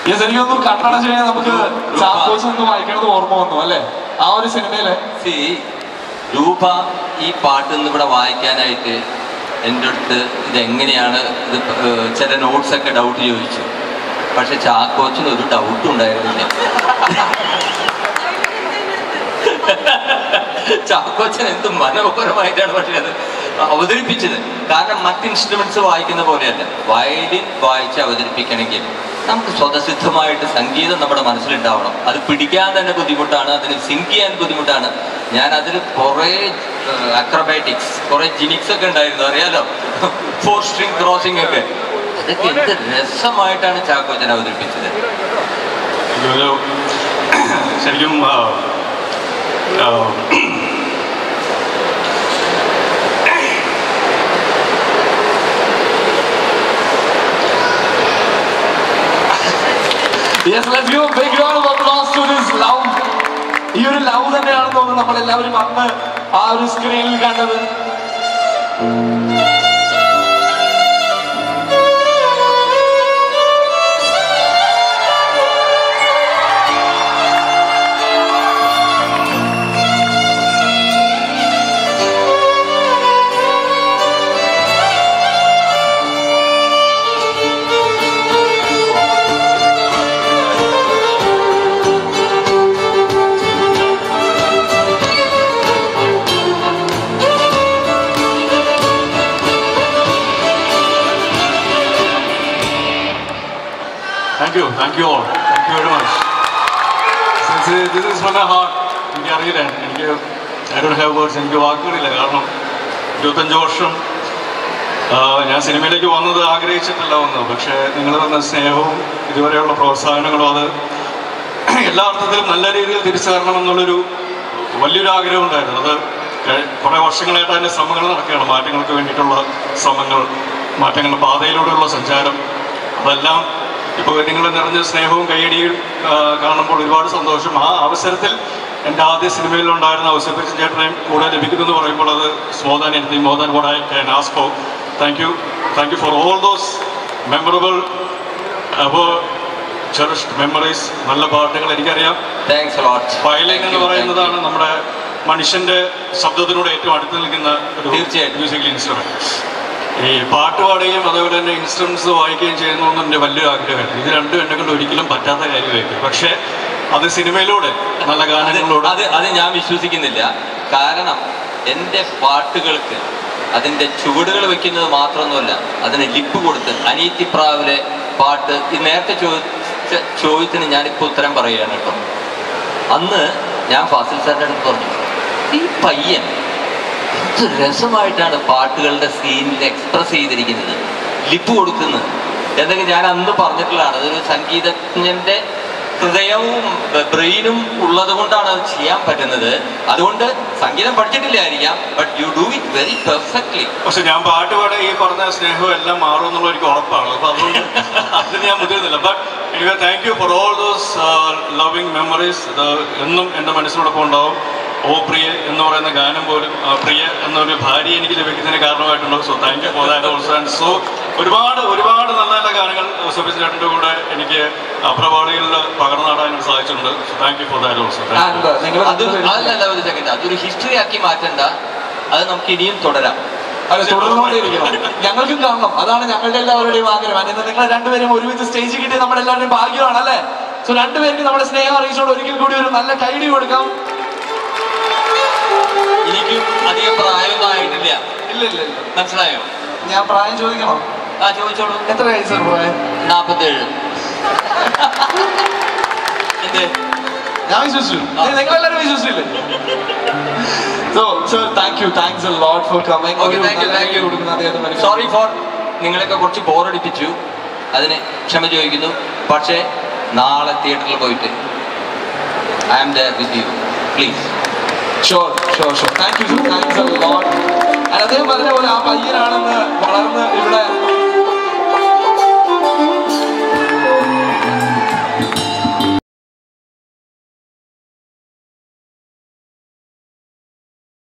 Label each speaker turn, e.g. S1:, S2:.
S1: Yes എനിക്കൊന്നും കണ്ണടച്ച് കഴിഞ്ഞാൽ നമുക്ക് ചാക്കോച്ച് നിന്ന് വായിക്കണത് ഓർമ്മ വന്നു അല്ലേ ആ ഒരു സിനിമയില്
S2: സി രൂപ ഈ പാട്ട് ഇന്ന് ഇവിടെ വായിക്കാനായിട്ട് എൻ്റെ അടുത്ത് ഇതെങ്ങനെയാണ് ഇത് ഏർ ചില നോട്ട്സ് ഒക്കെ ഡൗട്ട് ചോദിച്ചു പക്ഷെ ചാക്കോച്ചിന് ഒരു ഡൗട്ടും ഉണ്ടായിരുന്നില്ല ചാക്കോച്ചൻ എന്ത് മനോഹരമായിട്ടാണ് പക്ഷെ അത് അവതരിപ്പിച്ചത് കാരണം മറ്റ് ഇൻസ്ട്രുമെന്റ്സ് വായിക്കുന്ന പോലെയല്ല വയലിൻ വായിച്ച് അവതരിപ്പിക്കണമെങ്കിൽ നമുക്ക് സ്വതസിദ്ധമായിട്ട് സംഗീതം നമ്മുടെ മനസ്സിലുണ്ടാവണം അത് പിടിക്കാൻ തന്നെ ബുദ്ധിമുട്ടാണ് അതിന് സിങ്ക് ചെയ്യാൻ ബുദ്ധിമുട്ടാണ് ഞാൻ അതിൽ കുറേ അക്രബാറ്റിക്സ് കുറേ ജിനിക്സ് ഒക്കെ ഉണ്ടായിരുന്നു അറിയാലോ ഫോർ സ്ട്രിങ് ക്രോസിംഗ് ഒക്കെ അതൊക്കെ എന്ത് രസമായിട്ടാണ് ചാക്കോച്ചൻ അവതരിപ്പിച്ചത്
S3: ഒരു ശരിക്കും ah, ah,
S1: yes let's give a big round of applause to this love ഈ ഒരു ലവ് തന്നെയാണെന്ന് തോന്നുന്നു നമ്മൾ എല്ലാവരും അന്ന് ആ ഒരു സ്ക്രീനിൽ കണ്ടത്
S3: thank you thank you all thank you very much since this is from a heart എനിക്ക് അറിയില്ല എനിക്ക് ഐ ഡോണ്ട് ഹാവ് വേർഡ്സ് എനിക്ക് വാക്കുകളില്ല കാരണം ഇരുപത്തഞ്ച് വർഷം ആ, ഞാൻ സിനിമയിലേക്ക് വന്നത് ആഗ്രഹിച്ചിട്ടല്ല വന്നത് പക്ഷേ നിങ്ങൾ തന്ന സ്നേഹവും ഇതുവരെയുള്ള പ്രോത്സാഹനങ്ങളും അത് എല്ലാ അർത്ഥത്തിലും നല്ല രീതിയിൽ തിരിച്ചു തരണമെന്നുള്ളൊരു വലിയൊരു ആഗ്രഹം ഉണ്ടായിരുന്നു അത് കഴി- കുറേ വർഷങ്ങളായിട്ട് അതിൻ്റെ ശ്രമങ്ങൾ നടക്കുകയാണ് മാറ്റങ്ങൾക്ക് വേണ്ടിയിട്ടുള്ള ശ്രമങ്ങൾ മാറ്റങ്ങളുടെ പാതയിലൂടെയുള്ള സഞ്ചാരം അതെല്ലാം ഇപ്പോൾ നിങ്ങൾ നിറഞ്ഞ സ്നേഹവും കൈയടിയും ആ, കാണുമ്പോൾ ഒരുപാട് സന്തോഷം ആ അവസരത്തിൽ എൻ്റെ ആദ്യ സിനിമയിലുണ്ടായിരുന്ന ഔസഫിൻ ചേട്ടനെയും കൂടെ ലഭിക്കുന്നു എന്ന് പറയുമ്പോൾ അത് more than anything more than what I can ask for thank you thank you for all those memorable അപ്പോൾ ചെറിഷ്ഡ് മെമ്മറീസ് നല്ല പാട്ടുകൾ എനിക്കറിയാം
S2: താങ്ക്സ് ലോട്ട്
S3: വയലിൻ എന്ന് പറയുന്നതാണ് നമ്മുടെ മനുഷ്യന്റെ ശബ്ദത്തിനോട് ഏറ്റവും അടുത്ത് നിൽക്കുന്ന ഒരു
S2: തീർച്ചയായിട്ടും.
S3: മ്യൂസിക്കൽ ഇൻസ്ട്രുമെന്റ് ഈ പാട്ട് പാടുകയും അതേപോലെ തന്നെ ഇൻസ്ട്രുമെന്റ്സ് വായിക്കുകയും ചെയ്യുന്നു എൻ്റെ വലിയൊരു ആഗ്രഹമായിരുന്നു ഇത് രണ്ടും എന്നെ കൊണ്ട് ഒരിക്കലും പറ്റാത്ത കാര്യമായിരിക്കും പക്ഷേ അത് സിനിമയിലൂടെ നല്ല
S2: അത്
S3: ഗാനങ്ങളിലൂടെ
S2: അത് അത് ഞാൻ വിശ്വസിക്കുന്നില്ല കാരണം എൻ്റെ പാട്ടുകൾക്ക് അതിൻ്റെ ചുവടുകൾ വെക്കുന്നത് മാത്രമൊന്നുമല്ല അതിന് ലിപ്പ് കൊടുത്ത് അനീത്തിപ്രാവിലെ പാട്ട് ഈ നേരത്തെ ചോദിച്ച ചോദ്യത്തിന് ഞാനിപ്പോൾ ഉത്തരം പറയുകയാണ് കേട്ടോ അന്ന് ഞാൻ ഫാസിൽ സാറിൻ്റെ അടുത്ത് പറഞ്ഞു ഈ പയ്യൻ എന്ത് രസമായിട്ടാണ് പാട്ടുകളുടെ സീനിൽ എക്സ്പ്രസ് ചെയ്തിരിക്കുന്നത് ലിപ്പ് കൊടുക്കുന്നത് എന്നൊക്കെ ഞാൻ അന്ന് പറഞ്ഞിട്ടുള്ളതാണ് അതൊരു സംഗീതജ്ഞന്റെ ഹൃദയവും ബ്രെയിനും ഉള്ളത് കൊണ്ടാണ് അത് ചെയ്യാൻ പറ്റുന്നത് അതുകൊണ്ട് സംഗീതം പഠിച്ചിട്ടില്ലായിരിക്കാം but you do it very perfectly
S3: പക്ഷെ ഞാൻ പാട്ട് പാടെ ഈ പറഞ്ഞ സ്നേഹവും എല്ലാം മാറും എന്നുള്ള എനിക്ക് ഉറപ്പാണ് അപ്പൊ അതുകൊണ്ട് അതിന് ഞാൻ മുതിരുന്നില്ല but anyway thank you for all those loving memories ഇത് എന്നും എൻ്റെ മനസ്സിനോടൊപ്പം ഉണ്ടാവും ഓ പ്രിയ എന്ന് പറയുന്ന ഗാനം പോലും ആ പ്രിയ എന്നൊരു ഭാര്യ എനിക്ക് ലഭിക്കുന്നതിന് കാരണമായിട്ടുണ്ട് so thank you for that also and so ഒരുപാട് ഒരുപാട് നല്ല നല്ല ഗാനങ്ങൾ സുബിസ് ചേട്ടൻ്റെ കൂടെ എനിക്ക് അപ്രപാളികളിൽ പകർന്നു നടാൻ സാധിച്ചിട്ടുണ്ട് so thank you for that also
S1: and നിങ്ങൾ
S2: അത് അതല്ല ഒരു സെക്കൻഡ് അതൊരു ഹിസ്റ്ററി ആക്കി മാറ്റണ്ട അത് നമുക്ക് ഇനിയും തുടരാം
S1: അല്ല തുടർന്നുകൊണ്ടിരിക്കണം ഞങ്ങൾക്കും കാണണം അതാണ് ഞങ്ങളുടെ എല്ലാവരുടെയും ആഗ്രഹം അല്ല നിങ്ങൾ രണ്ടുപേരും ഒരുമിച്ച് സ്റ്റേജ് കിട്ടിയ നമ്മുടെ എല്ലാവരുടെയും ഭാഗ്യമാണ് അല്ലേ സോ രണ്ടുപേർക്ക് നമ്മുടെ സ്നേഹം അറിയിച്ചുകൊണ്ട് ഒരിക്കൽ കൂടി ഒരു നല്ല കൈഡി കൊടുക്കാം
S2: എനിക്കും അധികം പ്രായമൊന്നും ആയിട്ടില്ല
S1: ഇല്ല ഇല്ല ഇല്ല
S2: മനസ്സിലായോ
S1: ഞാൻ പ്രായം ചോദിക്കണം
S2: ആ ചോദിച്ചോളൂ
S1: എത്ര വയസ്സാണ് പ്രായം
S2: നാപ്പത്തേഴ് എന്ത്
S1: ഞാൻ വിശ്വസിച്ചു നിങ്ങൾ എല്ലാവരും വിശ്വസിച്ചില്ലേ so so thank you thanks a lot for coming
S2: Okay, thank you, thank you. Sorry for നിങ്ങളെയൊക്കെ കുറച്ച് ബോറടിപ്പിച്ചു അതിന് ക്ഷമ ചോദിക്കുന്നു പക്ഷേ നാളെ തിയേറ്ററിൽ പോയിട്ട് I am there with you please
S1: sure sure sure thank you thanks a lot അദ്ദേഹം പറഞ്ഞ പോലെ ആ പയ്യനാണെന്ന് വളർന്ന് ഇവിടെ